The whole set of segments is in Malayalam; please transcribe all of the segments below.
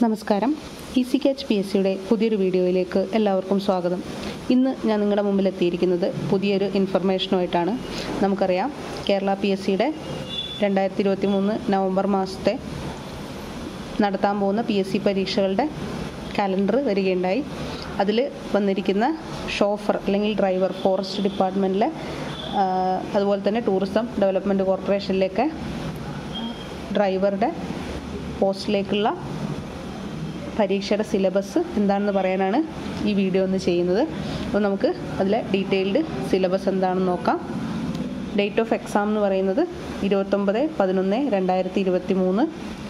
നമസ്കാരം E C catch P S സിയുടെ പുതിയൊരു വീഡിയോയിലേക്ക് എല്ലാവർക്കും സ്വാഗതം ഇന്ന് ഞാൻ നിങ്ങളുടെ മുമ്പിൽ എത്തിയിരിക്കുന്നത് പുതിയൊരു ഇൻഫർമേഷനുമായിട്ടാണ് നമുക്കറിയാം കേരള പി എസ് സിയുടെ രണ്ടായിരത്തി ഇരുപത്തി മൂന്ന് നവംബർ മാസത്തെ നടത്താൻ പോകുന്ന പി എസ് സി പരീക്ഷകളുടെ കാലണ്ടർ വരികയുണ്ടായി അതിൽ വന്നിരിക്കുന്ന ഷോഫർ അല്ലെങ്കിൽ ഡ്രൈവർ ഫോറസ്റ്റ് ഡിപ്പാർട്ട്മെൻറ്റിലെ അതുപോലെ തന്നെ ടൂറിസം ഡെവലപ്മെൻറ്റ് കോർപ്പറേഷനിലേക്ക് ഡ്രൈവറുടെ പോസ്റ്റിലേക്കുള്ള പരീക്ഷയുടെ സിലബസ് എന്താണെന്ന് പറയാനാണ് ഈ വീഡിയോ ഒന്ന് ചെയ്യുന്നത് അപ്പോൾ നമുക്ക് അതിലെ ഡീറ്റെയിൽഡ് സിലബസ് എന്താണെന്ന് നോക്കാം ഡേറ്റ് ഓഫ് എക്സാം എന്ന് പറയുന്നത് ഇരുപത്തൊമ്പത് പതിനൊന്ന് രണ്ടായിരത്തി ഇരുപത്തി മൂന്ന്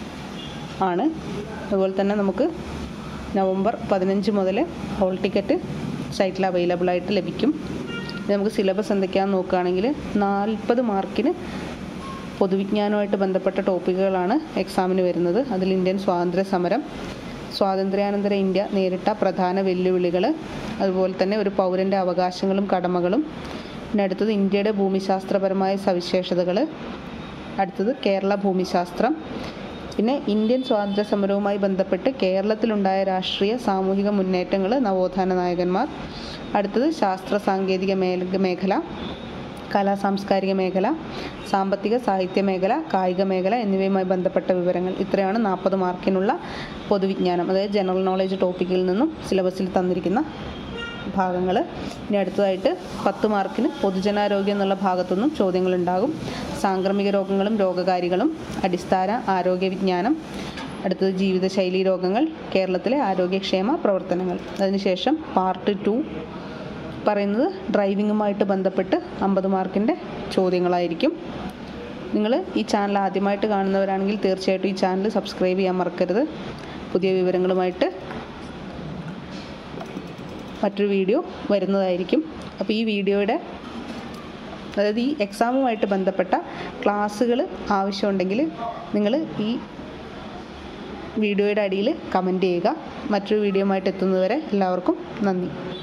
ആണ് അതുപോലെ തന്നെ നമുക്ക് നവംബർ പതിനഞ്ച് മുതൽ ഹോൾ ടിക്കറ്റ് സൈറ്റിൽ അവൈലബിൾ ആയിട്ട് ലഭിക്കും ഇനി നമുക്ക് സിലബസ് എന്തൊക്കെയാണെന്ന് നോക്കുകയാണെങ്കിൽ നാൽപ്പത് മാർക്കിന് പൊതുവിജ്ഞാനവുമായിട്ട് ബന്ധപ്പെട്ട ടോപ്പിക്കുകളാണ് എക്സാമിന് വരുന്നത് അതിൽ ഇന്ത്യൻ സ്വാതന്ത്ര്യ സമരം സ്വാതന്ത്ര്യാനന്തര ഇന്ത്യ നേരിട്ട പ്രധാന വെല്ലുവിളികൾ അതുപോലെ തന്നെ ഒരു പൗരൻ്റെ അവകാശങ്ങളും കടമകളും പിന്നെ അടുത്തത് ഇന്ത്യയുടെ ഭൂമിശാസ്ത്രപരമായ സവിശേഷതകൾ അടുത്തത് കേരള ഭൂമിശാസ്ത്രം പിന്നെ ഇന്ത്യൻ സ്വാതന്ത്ര്യ സമരവുമായി ബന്ധപ്പെട്ട് കേരളത്തിലുണ്ടായ രാഷ്ട്രീയ സാമൂഹിക മുന്നേറ്റങ്ങൾ നവോത്ഥാന നായകന്മാർ അടുത്തത് ശാസ്ത്ര സാങ്കേതിക മേഖ മേഖല കലാ സാംസ്കാരിക മേഖല സാമ്പത്തിക സാഹിത്യ മേഖല കായിക മേഖല എന്നിവയുമായി ബന്ധപ്പെട്ട വിവരങ്ങൾ ഇത്രയാണ് നാൽപ്പത് മാർക്കിനുള്ള പൊതുവിജ്ഞാനം അതായത് ജനറൽ നോളേജ് ടോപ്പിക്കിൽ നിന്നും സിലബസിൽ തന്നിരിക്കുന്ന ഭാഗങ്ങൾ ഇനി അടുത്തതായിട്ട് പത്ത് മാർക്കിന് പൊതുജനാരോഗ്യം എന്നുള്ള ഭാഗത്തുനിന്നും ചോദ്യങ്ങളുണ്ടാകും സാംക്രമിക രോഗങ്ങളും രോഗകാരികളും അടിസ്ഥാന ആരോഗ്യ വിജ്ഞാനം അടുത്തത് ജീവിതശൈലി രോഗങ്ങൾ കേരളത്തിലെ ആരോഗ്യക്ഷേമ പ്രവർത്തനങ്ങൾ അതിനുശേഷം പാർട്ട് ടു പറയുന്നത് ഡ്രൈവിങ്ങുമായിട്ട് ബന്ധപ്പെട്ട് അമ്പത് മാർക്കിൻ്റെ ചോദ്യങ്ങളായിരിക്കും നിങ്ങൾ ഈ ചാനൽ ആദ്യമായിട്ട് കാണുന്നവരാണെങ്കിൽ തീർച്ചയായിട്ടും ഈ ചാനൽ സബ്സ്ക്രൈബ് ചെയ്യാൻ മറക്കരുത് പുതിയ വിവരങ്ങളുമായിട്ട് മറ്റൊരു വീഡിയോ വരുന്നതായിരിക്കും അപ്പോൾ ഈ വീഡിയോയുടെ അതായത് ഈ എക്സാമുമായിട്ട് ബന്ധപ്പെട്ട ക്ലാസ്സുകൾ ആവശ്യമുണ്ടെങ്കിൽ നിങ്ങൾ ഈ വീഡിയോയുടെ അടിയിൽ കമൻറ്റ് ചെയ്യുക മറ്റൊരു വീഡിയോയുമായിട്ട് എത്തുന്നതുവരെ എല്ലാവർക്കും നന്ദി